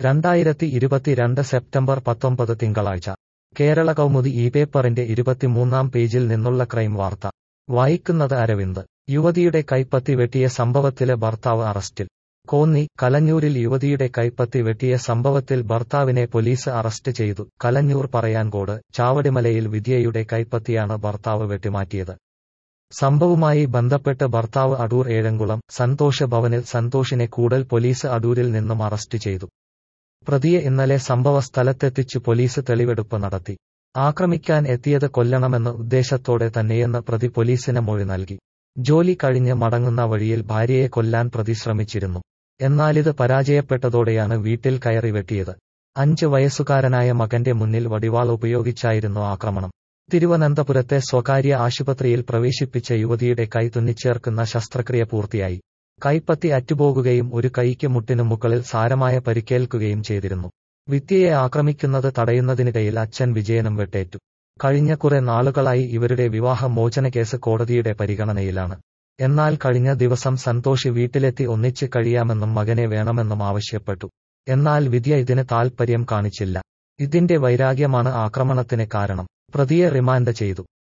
രണ്ടായിരത്തി ഇരുപത്തിരണ്ട് സെപ്റ്റംബർ പത്തൊമ്പത് തിങ്കളാഴ്ച കേരള കൗമുദി ഈ പേപ്പറിന്റെ ഇരുപത്തിമൂന്നാം പേജിൽ നിന്നുള്ള ക്രൈം വാർത്ത വായിക്കുന്നത് അരവിന്ദ് യുവതിയുടെ കൈപ്പത്തി വെട്ടിയ സംഭവത്തിലെ ഭർത്താവ് അറസ്റ്റിൽ കോന്നി കലഞ്ഞൂരിൽ യുവതിയുടെ കൈപ്പത്തി വെട്ടിയ സംഭവത്തിൽ ഭർത്താവിനെ പോലീസ് അറസ്റ്റ് ചെയ്തു കലഞ്ഞൂർ പറയാൻകോട് ചാവടിമലയിൽ വിദ്യയുടെ കൈപ്പത്തിയാണ് ഭർത്താവ് വെട്ടിമാറ്റിയത് സംഭവവുമായി ബന്ധപ്പെട്ട് ഭർത്താവ് അടൂർ ഏഴംകുളം സന്തോഷ് ഭവനിൽ സന്തോഷിനെ കൂടൽ പോലീസ് അടൂരിൽ നിന്നും അറസ്റ്റ് ചെയ്തു പ്രതിയെ ഇന്നലെ സംഭവ സ്ഥലത്തെത്തിച്ചു പോലീസ് തെളിവെടുപ്പ് നടത്തി ആക്രമിക്കാൻ എത്തിയത് കൊല്ലണമെന്ന ഉദ്ദേശത്തോടെ തന്നെയെന്ന് പ്രതി പോലീസിന് മൊഴി നൽകി ജോലി കഴിഞ്ഞ് മടങ്ങുന്ന വഴിയിൽ ഭാര്യയെ കൊല്ലാൻ പ്രതി ശ്രമിച്ചിരുന്നു എന്നാലിത് പരാജയപ്പെട്ടതോടെയാണ് വീട്ടിൽ കയറി വെട്ടിയത് അഞ്ച് വയസ്സുകാരനായ മകന്റെ മുന്നിൽ വടിവാൾ ഉപയോഗിച്ചായിരുന്നു ആക്രമണം തിരുവനന്തപുരത്തെ സ്വകാര്യ ആശുപത്രിയിൽ പ്രവേശിപ്പിച്ച യുവതിയുടെ കൈ തുന്നിച്ചേർക്കുന്ന ശസ്ത്രക്രിയ പൂർത്തിയായി കൈപ്പത്തി അറ്റുപോകുകയും ഒരു കൈക്ക് മുട്ടിനു മുകളിൽ സാരമായ പരിക്കേൽക്കുകയും ചെയ്തിരുന്നു വിദ്യയെ ആക്രമിക്കുന്നത് തടയുന്നതിനിടയിൽ അച്ഛൻ വിജയനും വെട്ടേറ്റു കഴിഞ്ഞ കുറെ നാളുകളായി ഇവരുടെ വിവാഹ മോചന കേസ് കോടതിയുടെ പരിഗണനയിലാണ് എന്നാൽ കഴിഞ്ഞ ദിവസം സന്തോഷ് വീട്ടിലെത്തി ഒന്നിച്ച് കഴിയാമെന്നും മകനെ വേണമെന്നും ആവശ്യപ്പെട്ടു എന്നാൽ വിദ്യ ഇതിന് താൽപര്യം കാണിച്ചില്ല ഇതിന്റെ വൈരാഗ്യമാണ് ആക്രമണത്തിന് കാരണം പ്രതിയെ റിമാൻഡ് ചെയ്തു